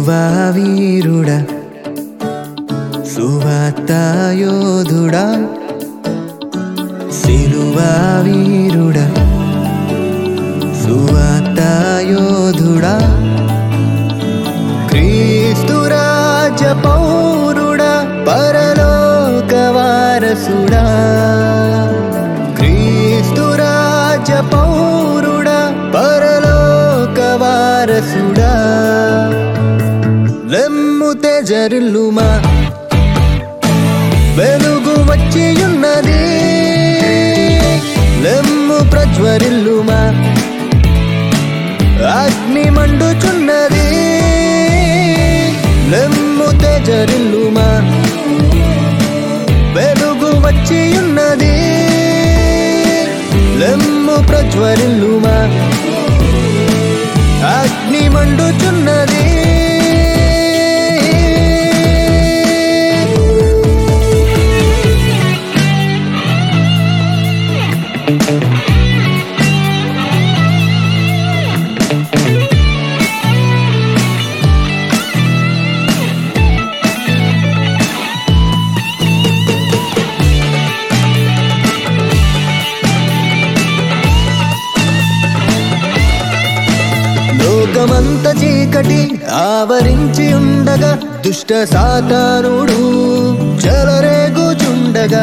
సిలువా వీరుడా సువార్తాయోధుడా సిలువా వీరుడా సువార్తాయోధుడా క్రీస్తు రాజ పౌరుడా పరలోక వారసుడా క్రీస్తు రాజ పౌరుడా పరలోక వారసుడా లెమ్ము తెజరులుమా వెలుగు వచ్చియున్నది లెమ్ము ప్రజ్వరిల్లుమా అగ్ని మండుచున్నది లెమ్ము తెజరిల్లుమా వెలుగు వచ్చియున్నది లెమ్ము ప్రజ్వరిల్లుమా అగ్ని మండుచున్నది లోకమంత చీకటి ఆవరించి ఉండగా దుష్ట సాతానుడు చెలరేగుచుండగా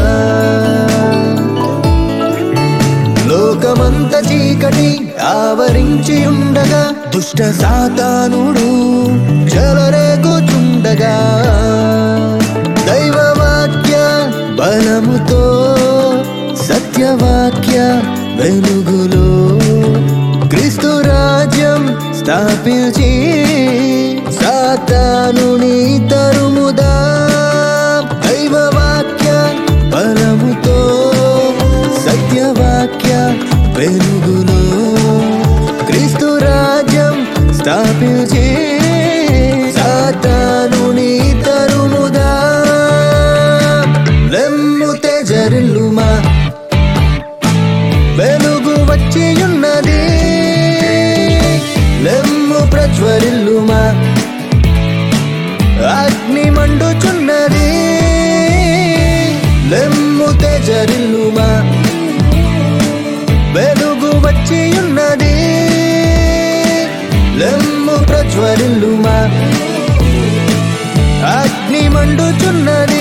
లోకమంత చీకటి ఆవరించి ఉండగా దుష్ట సాతానుడు చెలరేగుచుండగా దైవవాక్య బలముతో సత్యవాక్య వెలుగులో క్రీస్తు రాజ్యం స్థాపించి సాతానుని తరుముదా దైవవాక్య బలముతో సత్యవాక్య వెలుగులో క్రీస్తు రాజ్యం స్థాపించి సాతానుని తరుముదా లెమ్ము తెజరిల్లుమా వెలుగు వచ్చియున్నది లెమ్ము ప్రజ్వరిల్లుమా అగ్ని మండుచున్నది లెమ్ము తెజరిల్లుమా వెలుగు వచ్చియున్నది లెమ్ము ప్రజ్వరిల్లుమా అగ్ని మండుచున్నది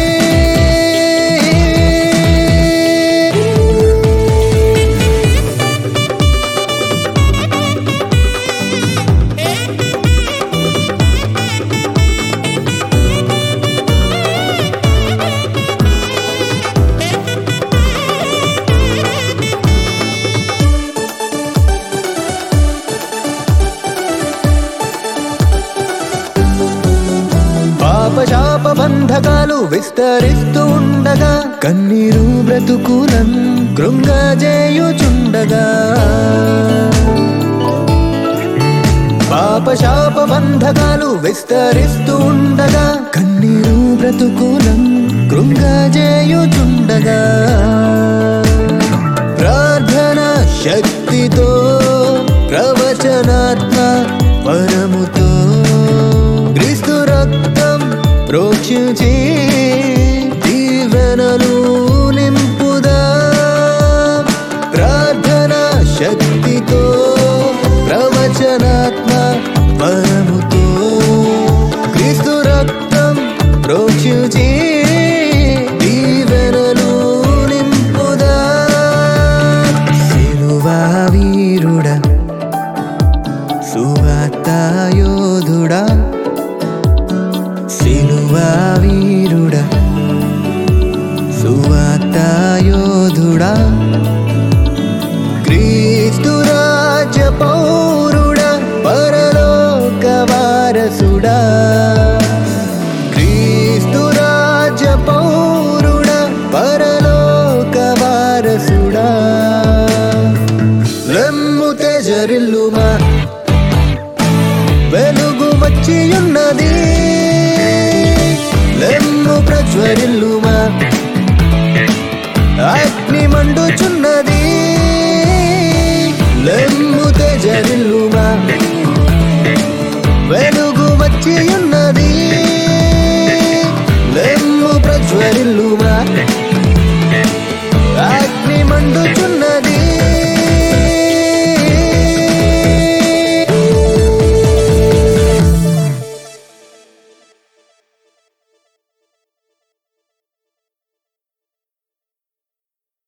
పాపశాప బంధకాలు విస్తరిస్తూ ఉండగా కన్నీరు బ్రతుకులం కృంగజేయుచుండగా పాపశాప బంధకాలు విస్తరిస్తూ ఉండగా కన్నీరు బ్రతుకులం కృంగజేయుచుండగా ప్రార్థన శక్తితో ప్రవచనాత్మ పరముతో క్రీస్తు రక్తం ప్రోక్షించి దీవెనలు నింపుదా ప్రార్థన శక్తితో ప్రవచనాత్మ పరముతో క్రీస్తు రక్తం ప్రోక్షించి దీవెనలు నింపుదా సిలువా వీరుడా సువార్తాయోధుడా సిలువా వీరుడా సువార్తాయోధుడా క్రీస్తు రాజ పౌరుడా పరలోక వారసుడా